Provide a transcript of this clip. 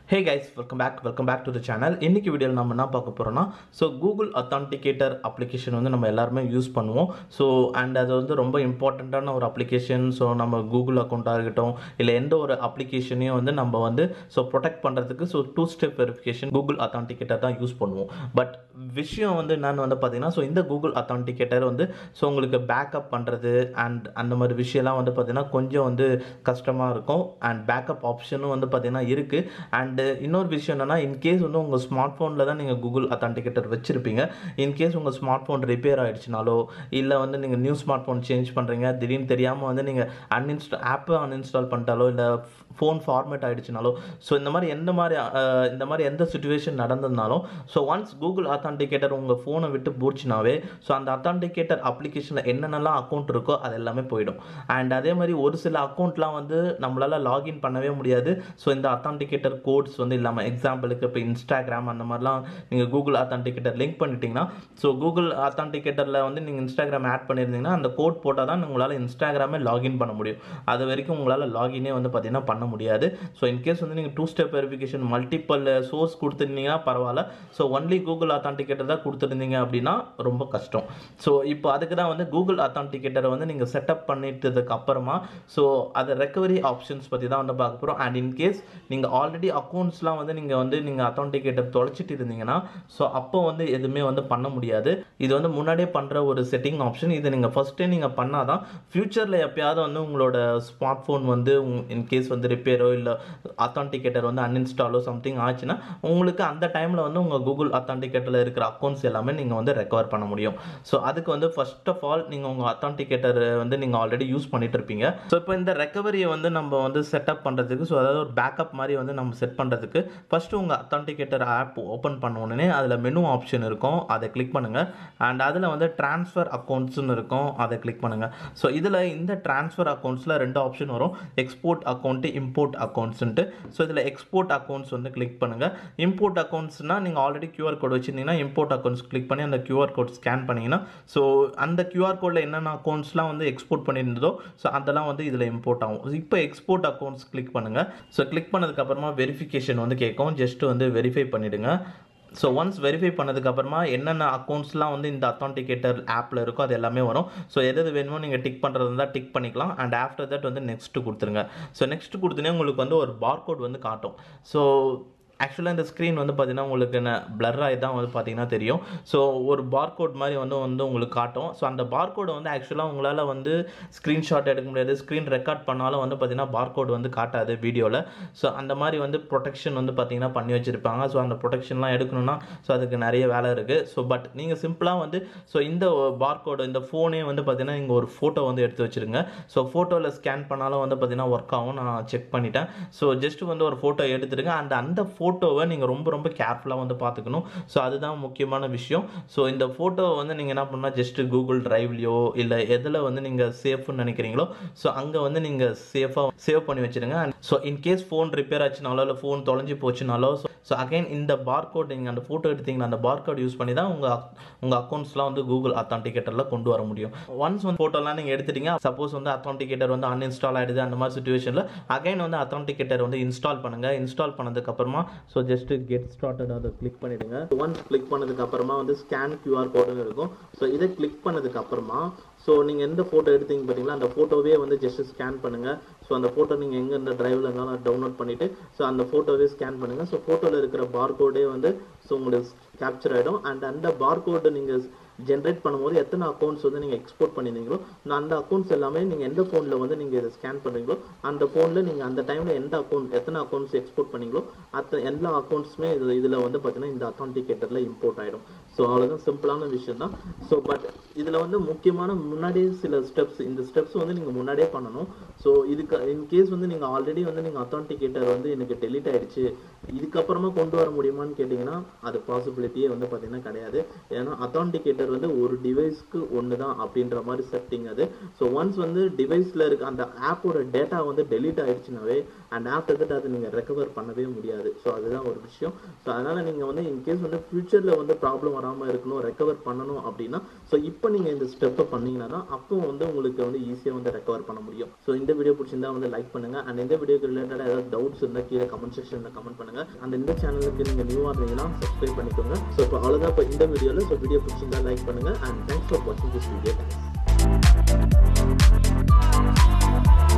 hey guys welcome back welcome back to the channel இன்னைக்கு வீடியோவில் நம்ம என்ன பார்க்க போகிறோம்னா ஸோ கூகுள் அத்தான்டிகேட்டர் அப்ளிகேஷன் வந்து நம்ம எல்லாருமே யூஸ் பண்ணுவோம் ஸோ அண்ட் அது வந்து ரொம்ப இம்பார்ட்டண்ட்டான ஒரு அப்ளிகேஷன் ஸோ நம்ம கூகுள் அக்கௌண்ட்டாக இருக்கட்டும் இல்லை எந்த ஒரு அப்ளிகேஷனையும் வந்து நம்ம வந்து ஸோ ப்ரொடெக்ட் பண்ணுறதுக்கு so two step verification Google authenticator தான் யூஸ் பண்ணுவோம் பட் விஷயம் வந்து என்னன்னு வந்து பார்த்தீங்கன்னா ஸோ இந்த கூகுள் அத்தான்டிகேட்டர் வந்து ஸோ உங்களுக்கு பேக்கப் பண்ணுறது அண்ட் அந்த மாதிரி விஷயம்லாம் வந்து பார்த்தீங்கன்னா கொஞ்சம் வந்து கஷ்டமாக இருக்கும் அண்ட் பேக்கப் ஆப்ஷனும் வந்து பார்த்தீங்கன்னா இருக்குது அண்டு இன்னொரு விஷயம் என்னென்னா இன்கேஸ் வந்து உங்கள் ஸ்மார்ட் ஃபோனில் தான் நீங்கள் கூகுள் அத்தான்டிகேட்டர் வச்சுருப்பீங்க இன்கேஸ் உங்கள் ஸ்மார்ட் ஃபோன் ரிப்பேர் ஆகிடுச்சினாலோ இல்லை வந்து நீங்கள் நியூ ஸ்மார்ட் ஃபோன் சேஞ்ச் பண்ணுறீங்க திடீர்னு தெரியாமல் வந்து நீங்கள் அன்இன்ஸ்டா ஆப்பை அன்இன்ஸ்டால் பண்ணிட்டாலோ இல்லை ஃபோன் ஃபார்மேட் ஆகிடுச்சினாலோ ஸோ இந்த மாதிரி எந்த மாதிரி அஹ், இந்த மாதிரி எந்த சுச்சுவேஷன் நடந்ததுனாலும் ஸோ ஒன்ஸ் கூகுள் அத்தான்டிகேட்டர் உங்கள் ஃபோனை விட்டு போச்சுனாவே ஸோ அந்த அத்தான்டிகேட்டர் அப்ளிகேஷனில் என்னென்னலாம் அக்கௌண்ட் இருக்கோ அது எல்லாமே போயிடும் அண்ட் அதே மாதிரி ஒரு சில அக்கௌண்ட்லாம் வந்து நம்மளால் லாகின் பண்ணவே முடியாது ஸோ இந்த அத்தான்டிகேட்டர் கோட்ஸ் வந்து இல்லாமல் எக்ஸாம்பிளுக்கு இப்போ இன்ஸ்டாகிராம் அந்த மாதிரிலாம் நீங்கள் கூகுள் அத்தான்டிகேட்டர் லிங்க் பண்ணிட்டீங்கன்னா ஸோ கூகுள் அத்தான்டிகேட்டரில் வந்து நீங்கள் இன்ஸ்டாகிராம் ஆட் பண்ணியிருந்தீங்கன்னா அந்த கோட் போட்டால் தான் உங்களால் இன்ஸ்டாகிராமே லாகின் பண்ண முடியும் அது வரைக்கும் உங்களால் லாகினே வந்து பார்த்தீங்கன்னா பண்ண முடியாது ஸோ இன்கேஸ் வந்து நீங்கள் two step verification multiple source கொடுத்துருந்தீங்கன்னா பரவாயில்ல ஸோ ஒன்லி கூகுள் அத்தான்டிகேட்டர் தான் கொடுத்துருந்தீங்க அப்படின்னா ரொம்ப கஷ்டம் ஸோ இப்போ அதுக்கு தான் வந்து கூகுள் அத்தான்டிகேட்டரை வந்து நீங்கள் செட்டப் பண்ணிட்டதுக்கு அப்புறமா ஸோ அதை ரெக்கவரி ஆப்ஷன்ஸ் பற்றி தான் வந்து பார்க்க போகிறோம் அண்ட் இன்கேஸ் நீங்கள் ஆல்ரெடி அக்கௌண்ட்ஸ்லாம் வந்து நீங்கள் வந்து நீங்கள் அத்தான்டிகேட்டர் தொலைச்சிட்டு இருந்தீங்கன்னா ஸோ அப்போ வந்து எதுவுமே வந்து பண்ண முடியாது இது வந்து முன்னாடியே பண்ணுற ஒரு செட்டிங் ஆப்ஷன் இதை நீங்கள் ஃபஸ்ட்டே நீங்கள் பண்ணால் தான் ஃப்யூச்சரில் எப்பயாவது வந்து உங்களோட ஸ்மார்ட் ஃபோன் வந்து இன்கேஸ் வந்து ரிப்பேரோ இல்லை அத்தான்டிகேட்டர் வந்து அன்இன்ஸ்டாலோ சம்திங் ஆச்சுன்னா உங்களுக்கு அந்த டைமில் வந்து உங்கள் கூகுள் அத்தான்டிகேட்டரில் இருக்கிற அக்கௌண்ட்ஸ் எல்லாமே நீங்கள் வந்து ரெக்கவர் பண்ண முடியும் ஸோ அதுக்கு வந்து ஃபர்ஸ்ட் ஆஃப் ஆல் நீங்கள் உங்கள் அத்தான்டிகேட்டர் வந்து நீங்கள் ஆல்ரெடி யூஸ் பண்ணிட்டு இருப்பீங்க ஸோ இப்போ இந்த ரெக்கவரியை வந்து நம்ம வந்து செட்டப் பண்ணுறதுக்கு ஸோ அதாவது ஒரு பேக்கப் மாதிரி வந்து நம்ம செட் பண்ணுறதுக்கு ஃபஸ்ட்டு உங்கள் அத்தான்டிகேட்டர் ஆப் ஓப்பன் பண்ண உடனே அதில் மெனு ஆப்ஷன் இருக்கும் அதை கிளிக் பண்ணுங்கள் அண்ட் அதில் வந்து ட்ரான்ஸ்ஃபர் அக்கௌண்ட்ஸ்னு இருக்கும் அதை கிளிக் பண்ணுங்கள் ஸோ இதில் இந்த ட்ரான்ஸ்ஃபர் அக்கௌண்ட்ஸில் ரெண்டு ஆப்ஷன் வரும் எக்ஸ்போர்ட் அக்கௌண்ட்டு இம்போர்ட் அக்கௌண்ட்ஸ்ன்ட்டு ஸோ இதில் எக்ஸ்போர்ட் அக்கௌண்ட்ஸ் வந்து கிளிக் பண்ணுங்கள் இம்போர்ட் அக்கௌண்ட்ஸ்னால் நீங்கள் ஆல்ரெடி QR கோட் வச்சுருந்தீங்கன்னா இம்போர்ட் அக்கௌண்ட்ஸ் கிளிக் பண்ணி அந்த QR கோட் ஸ்கேன் பண்ணிங்கன்னா ஸோ அந்த QR கோடில் என்னென்ன அக்கௌண்ட்ஸ்லாம் வந்து எக்ஸ்போர்ட் பண்ணியிருந்ததோ ஸோ அதெல்லாம் வந்து இதில் இம்போர்ட் ஆகும் இப்போ எக்ஸ்போர்ட் அக்கௌண்ட்ஸ் கிளிக் பண்ணுங்கள் ஸோ கிளிக் பண்ணதுக்கப்புறமா வெரிஃபிகேஷன் வந்து கேட்கும் ஜஸ்ட் வந்து வெரிஃபை பண்ணிவிடுங்க ஸோ ஒன்ஸ் வெரிஃபை பண்ணதுக்கப்புறமா என்னென்ன அக்கௌண்ட்ஸ்லாம் வந்து இந்த அத்தான்டிகேட்டர் ஆப்பில் இருக்கோ அது எல்லாமே வரும் ஸோ எது எது வேணுமோ நீங்கள் டிக் பண்ணுறது இருந்தால் டிக் பண்ணிக்கலாம் அண்ட் ஆஃப்டர் தட் வந்து நெக்ஸ்ட்டு கொடுத்துருங்க ஸோ நெக்ஸ்ட் கொடுத்தனே உங்களுக்கு வந்து ஒரு பார்கோட் வந்து காட்டும் ஸோ ஆக்சுவலாக இந்த ஸ்க்ரீன் வந்து பார்த்தீங்கன்னா உங்களுக்கு என்ன blur ஆகி தான் வந்து பார்த்தீங்கன்னா தெரியும் ஸோ ஒரு பார்கோட் மாதிரி வந்து வந்து உங்களுக்கு காட்டும் ஸோ அந்த பார்கோடை வந்து ஆக்சுவலாக உங்களால் வந்து ஸ்க்ரீன்ஷாட் எடுக்க முடியாது ஸ்க்ரீன் ரெக்கார்ட் பண்ணாலும் வந்து பார்த்தீங்கன்னா பார்கோட் வந்து காட்டாது வீடியோவில் ஸோ அந்த மாதிரி வந்து ப்ரொடெக்ஷன் வந்து பார்த்தீங்கன்னா பண்ணி வச்சுருப்பாங்க ஸோ அந்த ப்ரொடெக்ஷன்லாம் எடுக்கணும்னா ஸோ அதுக்கு நிறைய வேலை இருக்குது ஸோ பட் நீங்கள் சிம்பிளாக வந்து ஸோ இந்த பார்கோடு இந்த ஃபோனே வந்து பார்த்தீங்கன்னா இங்கே ஒரு ஃபோட்டோ வந்து எடுத்து வச்சுருங்க ஸோ ஃபோட்டோவில் ஸ்கேன் பண்ணாலும் வந்து பார்த்தீங்கன்னா ஒர்க் ஆகும் நான் செக் பண்ணிட்டேன் ஸோ ஜஸ்ட் வந்து ஒரு ஃபோட்டோ எடுத்துருங்க அந்த அந்த ஃபோட்டோவை நீங்கள் ரொம்ப ரொம்ப கேர்ஃபுல்லாக வந்து பார்த்துக்கணும் ஸோ அதுதான் முக்கியமான விஷயம் ஸோ இந்த ஃபோட்டோவை வந்து நீங்கள் என்ன பண்ணால் ஜஸ்ட் கூகுள் டிரைவ்லையோ இல்லை எதில் வந்து நீங்கள் சேஃப்னு நினைக்கிறீங்களோ ஸோ அங்கே வந்து நீங்கள் சேஃபாக சேவ் பண்ணி வச்சுருங்க and so in case phone repair ஆச்சுனாலோ இல்லை ஃபோன் தொலைஞ்சு போச்சுனாலோ ஸோ அகைன் இந்த பார்கோட் நீங்கள் அந்த ஃபோட்டோ எடுத்தீங்கன்னா அந்த பார்கோட் யூஸ் பண்ணி தான் உங்கள் உங்கள் அக்கௌண்ட்ஸ்லாம் வந்து கூகுள் அத்தான்டிகேட்டரில் கொண்டு வர முடியும் ஒன்ஸ் வந்து ஃபோட்டோலாம் நீங்கள் எடுத்துட்டீங்க சப்போஸ் வந்து அத்தான்டிகேட்டர் வந்து அன்இன்ஸ்டால் ஆகிடுது அந்த மாதிரி சுச்சுவேஷனில் அகைன் வந்து அத்தான்டிகேட்டர் வந்து இன்ஸ்டால் பண்ணுங்கள் இன்ஸ்டால் பண்ணதுக்கப்புறமா ஸோ ஜஸ்ட் கெட் ஸ்டார்டட் அதை கிளிக் பண்ணிவிடுங்க ஒன்ஸ் கிளிக் பண்ணதுக்கு அப்புறமா வந்து ஸ்கேன் கியூஆர் கோடும் இருக்கும் ஸோ இதை கிளிக் பண்ணதுக்கு அப்புறமா ஸோ நீங்கள் எந்த ஃபோட்டோ எடுத்தீங்க பார்த்தீங்களா அந்த ஃபோட்டோவே வந்து ஜஸ்ட் ஸ்கேன் பண்ணுங்கள் ஸோ அந்த ஃபோட்டோ நீங்கள் எங்கே இந்த டிரைவில் இருந்தாலும் டவுன்லோட் பண்ணிவிட்டு ஸோ அந்த ஃபோட்டோவே ஸ்கேன் பண்ணுங்கள் ஸோ ஃபோட்டோவில் இருக்கிற பார்கோடே வந்து ஸோ உங்களுக்கு கேப்சர் ஆகிடும் அண்ட் அந்த பார்கோடு நீங்கள் ஜென்ரேட் பண்ணும்போது எத்தனை அக்கௌண்ட்ஸ் வந்து நீங்கள் எக்ஸ்போர்ட் பண்ணியிருந்தீங்களோ நான் அந்த அக்கௌண்ட்ஸ் எல்லாமே நீங்கள் எந்த ஃபோனில் வந்து நீங்கள் இதை ஸ்கேன் பண்ணுறீங்களோ அந்த ஃபோனில் நீங்கள் அந்த டைமில் எந்த அக்கௌண்ட் எத்தனை அக்கௌண்ட்ஸ் எக்ஸ்போர்ட் பண்ணீங்களோ அத்த எல்லா அக்கௌண்ட்ஸுமே இது இதில் வந்து பார்த்தீங்கன்னா இந்த அத்தான்டிகேட்டரில் இம்போர்ட் ஆகிடும் ஸோ அவ்வளோதான் சிம்பிளான விஷயம் தான் ஸோ பட் இதில் வந்து முக்கியமான முன்னாடியே சில ஸ்டெப்ஸ் இந்த ஸ்டெப்ஸ் வந்து நீங்கள் முன்னாடியே பண்ணணும் ஸோ இதுக்கு இன்கேஸ் வந்து நீங்கள் ஆல்ரெடி வந்து நீங்கள் அத்தான்டிகேட்டர் வந்து எனக்கு டெலிட் ஆயிடுச்சு இதுக்கப்புறமா கொண்டு வர முடியுமான்னு கேட்டிங்கன்னா அது பாசிபிலிட்டியே வந்து பார்த்தீங்கன்னா கிடையாது ஏன்னா அத்தான்டிகேட்டர் சாஃப்ட்வேர் வந்து ஒரு டிவைஸ்க்கு ஒன்று தான் அப்படின்ற மாதிரி செட்டிங் அது ஸோ ஒன்ஸ் வந்து டிவைஸில் இருக்க அந்த ஆப்போட டேட்டா வந்து டெலீட் ஆயிடுச்சுனாவே அந்த ஆப் எடுத்துட்டு அதை நீங்கள் ரெக்கவர் பண்ணவே முடியாது ஸோ அதுதான் ஒரு விஷயம் ஸோ அதனால் நீங்கள் வந்து இன்கேஸ் வந்து ஃப்யூச்சரில் வந்து ப்ராப்ளம் வராமல் இருக்கணும் ரெக்கவர் பண்ணணும் அப்படின்னா ஸோ இப்போ நீங்கள் இந்த ஸ்டெப்பை பண்ணீங்கன்னா தான் அப்போ வந்து உங்களுக்கு வந்து ஈஸியாக வந்து ரெக்கவர் பண்ண முடியும் ஸோ இந்த வீடியோ பிடிச்சிருந்தா வந்து லைக் பண்ணுங்கள் அண்ட் இந்த வீடியோக்கு ரிலேட்டடாக ஏதாவது டவுட்ஸ் இருந்தால் கீழே கமெண்ட் செக்ஷனில் கமெண்ட் பண்ணுங்கள் அண்ட் இந்த சேனலுக்கு நீங்கள் நியூவாக இருந்தீங்கன்னா சப்ஸ்கிரைப் பண்ணிக்கோங்க ஸோ இப்போ அவ்வளோதான் இப்போ இந்த வீடியோவில் ஸோ வீடியோ பிடிச்சிருந்தா லைக் பண்ணுங்கள் அண்ட் தேங்க்ஸ் ஃபார் வாட்சிங் திஸ் வீடியோ